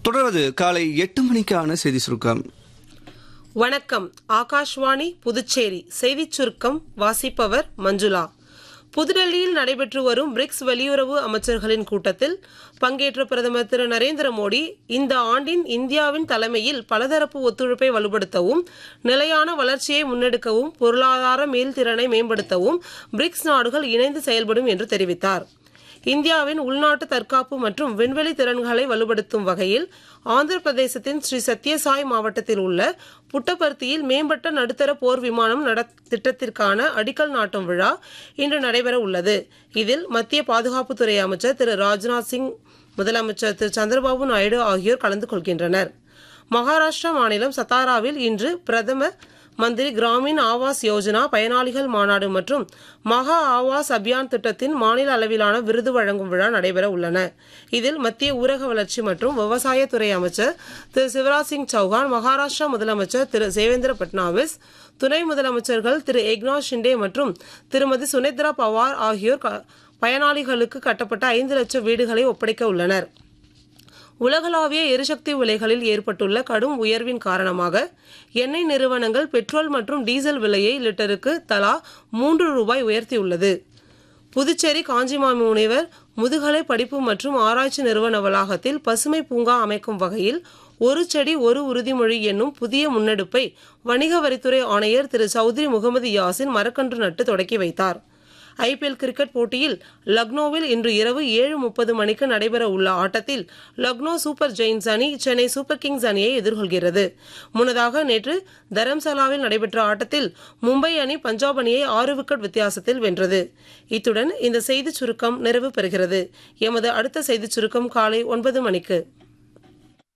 தொடர்வது காலை எட்டு மணிக்கான செய்தி சுருக்கம் வணக்கம் ஆகாஷ்வாணி புதுச்சேரி செய்திச் சுருக்கம் வாசிப்பவர் மஞ்சுளா புதுடெல்லியில் நடைபெற்று வரும் பிரிக்ஸ் வெளியுறவு அமைச்சர்களின் கூட்டத்தில் பங்கேற்ற பிரதமர் திரு நரேந்திர மோடி இந்த ஆண்டின் இந்தியாவின் தலைமையில் பலதரப்பு ஒத்துழைப்பை வலுப்படுத்தவும் நிலையான வளர்ச்சியை முன்னெடுக்கவும் பொருளாதார மேல்திறனை மேம்படுத்தவும் பிரிக்ஸ் நாடுகள் இணைந்து செயல்படும் என்று தெரிவித்தார் இந்தியாவின் உள்நாட்டு தற்காப்பு மற்றும் விண்வெளி திறன்களை வலுப்படுத்தும் வகையில் ஆந்திர பிரதேசத்தின் ஸ்ரீ சத்யசாய் மாவட்டத்தில் உள்ள புட்டபர்த்தியில் மேம்பட்ட நடுத்தர போர் விமானம் நட திட்டத்திற்கான அடிக்கல் நாட்டும் விழா இன்று நடைபெற உள்ளது இதில் மத்திய பாதுகாப்புத்துறை அமைச்சர் திரு ராஜ்நாத் சிங் முதலமைச்சர் திரு சந்திரபாபு நாயுடு ஆகியோர் கலந்து கொள்கின்றனர் மகாராஷ்டிரா மாநிலம் சத்தாராவில் இன்று பிரதமர் மந்திரி கிராமின் ஆவாஸ் யோஜனா பயனாளிகள் மாநாடு மற்றும் மகா ஆவாஸ் அபியான் திட்டத்தின் மாநில அளவிலான விருது வழங்கும் விழா நடைபெற உள்ளன இதில் மத்திய ஊரக வளர்ச்சி மற்றும் விவசாயத்துறை அமைச்சர் திரு சிவராஜ் சிங் சௌஹான் மகாராஷ்டிரா முதலமைச்சர் திரு தேவேந்திர பட்னாவிஸ் துணை முதலமைச்சர்கள் திரு ஏக்நாத் ஷிண்டே மற்றும் திருமதி சுனேத்ரா பவார் ஆகியோர் க- பயனாளிகளுக்கு கட்டப்பட்ட ஐந்து லட்சம் வீடுகளை ஒப்படைக்க உள்ளனர் உலகளாவிய எரிசக்தி விலைகளில் ஏற்பட்டுள்ள கடும் உயர்வின் காரணமாக எண்ணெய் நிறுவனங்கள் பெட்ரோல் மற்றும் டீசல் விலையை லிட்டருக்கு தலா மூன்று ரூபாய் உயர்த்தியுள்ளது புதுச்சேரி காஞ்சிமாமி முனைவர் முதுகலை படிப்பு மற்றும் ஆராய்ச்சி நிறுவன வளாகத்தில் பசுமை பூங்கா அமைக்கும் வகையில் ஒரு செடி ஒரு உறுதிமொழி என்னும் புதிய முன்னெடுப்பை வணிக வரித்துறை ஆணையர் திரு சௌத்ரி முகமது யாசின் மரக்கன்று நட்டு தொடக்கி வைத்தார் ஐபிஎல் கிரிக்கெட் போட்டியில் லக்னோவில் இன்று இரவு ஏழு முப்பது மணிக்கு நடைபெற உள்ள ஆட்டத்தில் லக்னோ சூப்பர் ஜெயின்ஸ் அணி சென்னை சூப்பர் கிங்ஸ் அணியை எதிர்கொள்கிறது முன்னதாக நேற்று தரம்சாலாவில் நடைபெற்ற ஆட்டத்தில் மும்பை அணி பஞ்சாப் அணியை ஆறு விக்கெட் வித்தியாசத்தில் வென்றது இத்துடன் இந்த செய்திச் சுருக்கம் நிறைவு பெறுகிறது எமது அடுத்த செய்திச் சுருக்கம் காலை ஒன்பது மணிக்கு